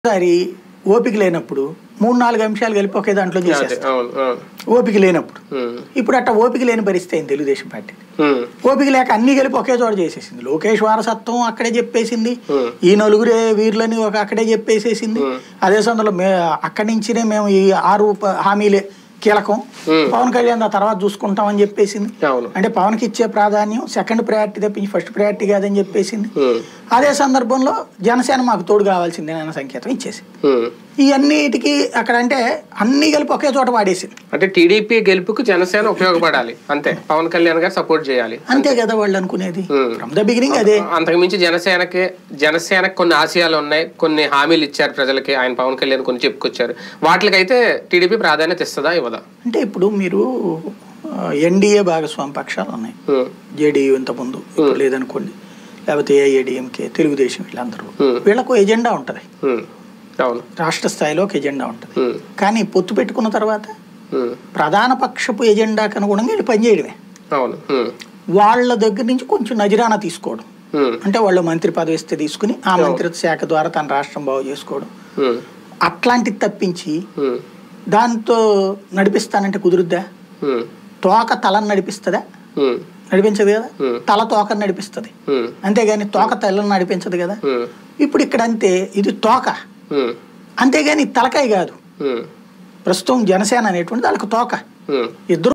ఒకసారి ఓపిక లేనప్పుడు మూడు నాలుగు అంశాలు కలిపి ఒకే దాంట్లో అదే చేసేస్తారు అవును అవును ఓపిక లేనప్పుడు ఉమ్, ఇప్పుడు అట్ట ఓపిక లేని పరిస్థితి అయింది తెలుగుదేశం పార్టీ ఉమ్, ఓపిక లేక అన్ని కలిపి ఒకే చోట చేసేసింది లోకేష్ వారసత్వం అక్కడే చెప్పేసింది Hmm. ఈ నలుగురే వీరులని ఒక అక్కడే చెప్పేసేసింది Hmm. అదే సందర్భంలో మే అక్కడి నుంచినే మేము ఈ ఆరు ప- హామీలే కీలకం Hmm. పవన్ కళ్యాణ్ ఆ తర్వాత చూసుకుంటామని చెప్పేసింది అవును అంటే పవన్కి ఇచ్చే ప్రాధాన్యం సెకండ్ ప్రయారిటీ తప్పించి ఫస్ట్ ప్రయారిటీ కాదని చెప్పేసింది ఉమ్, అదే సందర్భంలో జనసేన మాకు తోడు కావాల్సిందే అన్న సంకేతం ఇచ్చేసింది ఉమ్. ఇవన్నిటికీ అక్కడ అంటే అన్ని కలిపి ఒకే చోట వాడేసింది అంటే టీడీపీ గెలుపుకు జనసేన ఉపయోగపడాలి అంతే పవన్ కళ్యాణ్ గారు సపోర్ట్ చేయాలి అంతే కదా వాళ్ళు అనుకునేది Hmm. ఫ్రమ్ ద బిగినింగ్ అదే అంతకుమించి జనసేనకి జనసేనకు కొన్ని ఆశయాలు ఉన్నాయి కొన్ని హామీలు ఇచ్చారు ప్రజలకి ఆయన పవన్ కళ్యాణ్ కొన్ని చెప్పుకొచ్చారు వాటికైతే టీడీపీ ప్రాధాన్యత ఇస్తుందా ఇవ్వదా అంటే ఇప్పుడు మీరు ఎన్డీఏ భాగస్వామి పక్షాలు ఉన్నాయి ఉమ్, జేడీయూ ఇంతకుముందు ఇప్పుడు లేదనుకోండి లేకపోతే ఏఐఏడిఎంకే తెలుగుదేశం వీళ్ళందరూ Hmm. వీళ్ళకు ఎజెండా ఉంటుంది ఉమ్, అవును రాష్ట్ర స్థాయిలో ఒక ఎజెండా ఉంటుంది ఉమ్, కానీ పొత్తు పెట్టుకున్న తర్వాత ఉమ్, ప్రధాన పక్షపు ఎజెండాకు అనుగుణంగా వీళ్ళు పనిచేయడమే అవును ఉమ్, వాళ్ళ దగ్గర నుంచి కొంచెం నజరానా తీసుకోవడం ఉమ్, అంటే వాళ్ళు మంత్రి పదవి ఇస్తే తీసుకుని ఆ మంత్రిత్వ శాఖ ద్వారా తన రాష్ట్రం బాగు చేసుకోవడం ఉమ్, అట్లాంటిది తప్పించి ఉమ్, దాంతో నడిపిస్తానంటే కుదురుద్దా ఉమ్, తోక తలని నడిపిస్తుందా ఉమ్, నడిపించదు కదా Hmm. తల తోకని నడిపిస్తుంది ఉమ్, అంతేగాని తోక తలని నడిపించదు కదా ఉమ్, ఇప్పుడు ఇక్కడ అంతే ఇది తోక ఉమ్, అంతేగాని ఇది తలకాయ కాదు ఉమ్, ప్రస్తుతం జనసేన అనేటువంటి వాళ్ళకి తోక ఉమ్. ఇద్దరు